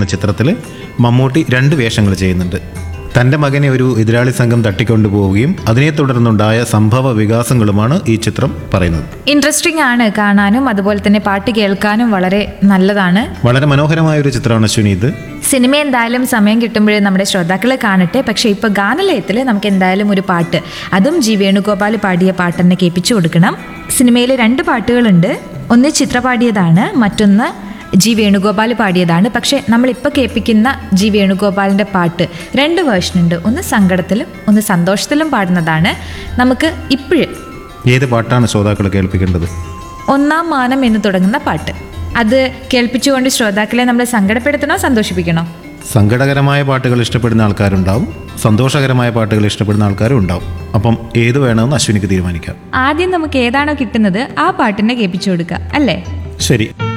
എന്ന ചിത്രത്തിൽ മമ്മൂട്ടി രണ്ട് വേഷങ്ങൾ ചെയ്യുന്നുണ്ട് തൻ്റെ മകനെ ഒരു എതിരാളി സംഘം തട്ടിക്കൊണ്ടുപോവുകയും അതിനെ തുടർന്നുണ്ടായ സംഭവ വികാസങ്ങളുമാണ് ഈ ചിത്രം പറയുന്നത് ഇൻട്രസ്റ്റിംഗ് ആണ് കാണാനും അതുപോലെ തന്നെ പാട്ട് കേൾക്കാനും വളരെ നല്ലതാണ് വളരെ മനോഹരമായ ഒരു ചിത്രമാണ് അശ്വിനി ഇത് സിനിമ എന്തായാലും സമയം കിട്ടുമ്പോഴേ നമ്മുടെ ശ്രോതാക്കളെ കാണട്ടെ പക്ഷേ ഇപ്പോൾ ഗാനലയത്തിൽ നമുക്ക് എന്തായാലും ഒരു പാട്ട് അതും ജി വേണുഗോപാൽ പാടിയ പാട്ട് തന്നെ കേൾപ്പിച്ചു കൊടുക്കണം സിനിമയിൽ രണ്ട് പാട്ടുകളുണ്ട് ഒന്ന് ചിത്ര പാടിയതാണ് മറ്റൊന്ന് ജി വേണുഗോപാൽ പാടിയതാണ് പക്ഷേ നമ്മളിപ്പോൾ കേൾപ്പിക്കുന്ന ജി വേണുഗോപാലിൻ്റെ പാട്ട് രണ്ട് വേർഷൻ ഉണ്ട് ഒന്ന് സങ്കടത്തിലും ഒന്ന് സന്തോഷത്തിലും പാടുന്നതാണ് നമുക്ക് ഇപ്പോഴും ഏത് പാട്ടാണ് ശ്രോതാക്കൾ കേൾപ്പിക്കേണ്ടത് ഒന്നാം മാനം എന്ന് തുടങ്ങുന്ന പാട്ട് അത് കേൾപ്പിച്ചുകൊണ്ട് ശ്രോതാക്കളെ നമ്മൾ സങ്കടപ്പെടുത്തണോ സന്തോഷിപ്പിക്കണോ സങ്കടകരമായ പാട്ടുകൾ ഇഷ്ടപ്പെടുന്ന ആൾക്കാരുണ്ടാവും സന്തോഷകരമായ പാട്ടുകൾ ഇഷ്ടപ്പെടുന്ന ആൾക്കാരും ഉണ്ടാവും അപ്പം ഏത് വേണമെന്ന് അശ്വിനിക്ക് തീരുമാനിക്കാം ആദ്യം നമുക്ക് ഏതാണോ കിട്ടുന്നത് ആ പാട്ടിനെ കേൾപ്പിച്ചു കൊടുക്കുക അല്ലേ ശരി